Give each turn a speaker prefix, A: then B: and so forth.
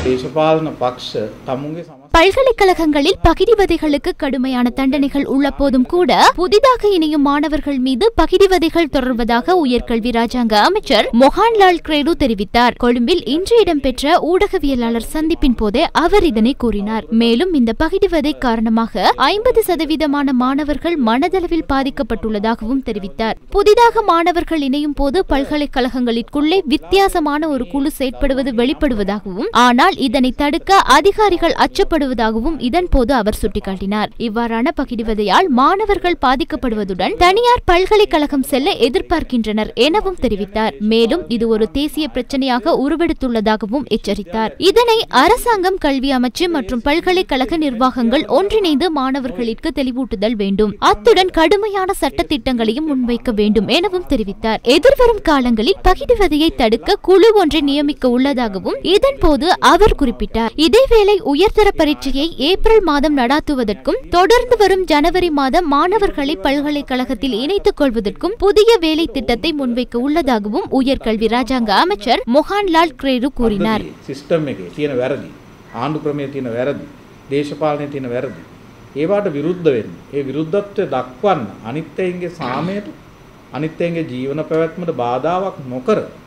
A: දේශපාලන පක්ෂ තමුන්ගේ සම
B: பல்கலைக்கழகங்களில் பகிடிவதைகளுக்கு கடுமையான தண்டனைகள் உள்ள போதும் கூட புதிதாக இணையும் மாணவர்கள் மீது பகிடிவதைகள் தொடர்வதாக உயர்கல்வி ராஜாங்க அமைச்சர் மொஹான்லால் கிரேடு தெரிவித்தார் கொழும்பில் இன்று இடம்பெற்ற ஊடகவியலாளர் சந்திப்பின் போதே அவர் இதனை கூறினார் மேலும் இந்த பகிடிவதை காரணமாக ஐம்பது சதவீதமான மாணவர்கள் மனதளவில் பாதிக்கப்பட்டுள்ளதாகவும் தெரிவித்தார் புதிதாக மாணவர்கள் இணையும் போது பல்கலைக்கழகங்களிற்குள்ளே வித்தியாசமான ஒரு குழு செயற்படுவது வெளிப்படுவதாகவும் ஆனால் இதனை தடுக்க அதிகாரிகள் அச்சப்படுவதாகவும் இதன் போது அவர் சுட்டிக்காட்டினார் இவ்வாறான பகிடிவதையால் மாணவர்கள் பாதிக்கப்படுவதுடன் தனியார் பல்கலைக்கழகம் செல்ல எதிர்பார்க்கின்றனர் எனவும் தெரிவித்தார் மேலும் இது ஒரு தேசிய பிரச்சனையாக உருவெடுத்துள்ளதாகவும் எச்சரித்தார் இதனை அரசாங்கம் கல்வி அமைச்சு மற்றும் பல்கலைக்கழக நிர்வாகங்கள் ஒன்றிணைந்து மாணவர்களுக்கு தெளிவூட்டுதல் வேண்டும் அத்துடன் கடுமையான சட்ட திட்டங்களையும் முன்வைக்க வேண்டும் எனவும் தெரிவித்தார் எதிர்வரும் காலங்களில் பகிடிவதையை தடுக்க குழு ஒன்றை நியமிக்க உள்ளதாகவும் இதன் போது அவர் குறிப்பிட்டார் இதேவேளை உயர்தர பரீட்சையை ஏப்ரல் மாதம் நடாத்துவதற்கும் தொடர்ந்து வரும் ஜனவரி மாதம் மாணவர்களை பல்கலைக்கழகத்தில் இணைத்துக் கொள்வதற்கும் புதிய வேலை திட்டத்தை முன்வைக்க உள்ளதாகவும் உயர்கல்வி ராஜாங்க அமைச்சர் மொஹான்லால் கிரேரு கூறினார்
A: සිස්ටම් එකේ තියෙන වැරදි ආණ්ඩු ක්‍රමය තියෙන වැරදි දේශපාලනය තියෙන වැරදි ඒවාට විරුද්ධ වෙන්න ඒ විරුද්ධත්වය දක්වන්න අනිත් අයන්ගේ සාමයට අනිත් අයන්ගේ ජීවන පැවැත්මට බාධාවක් නොකර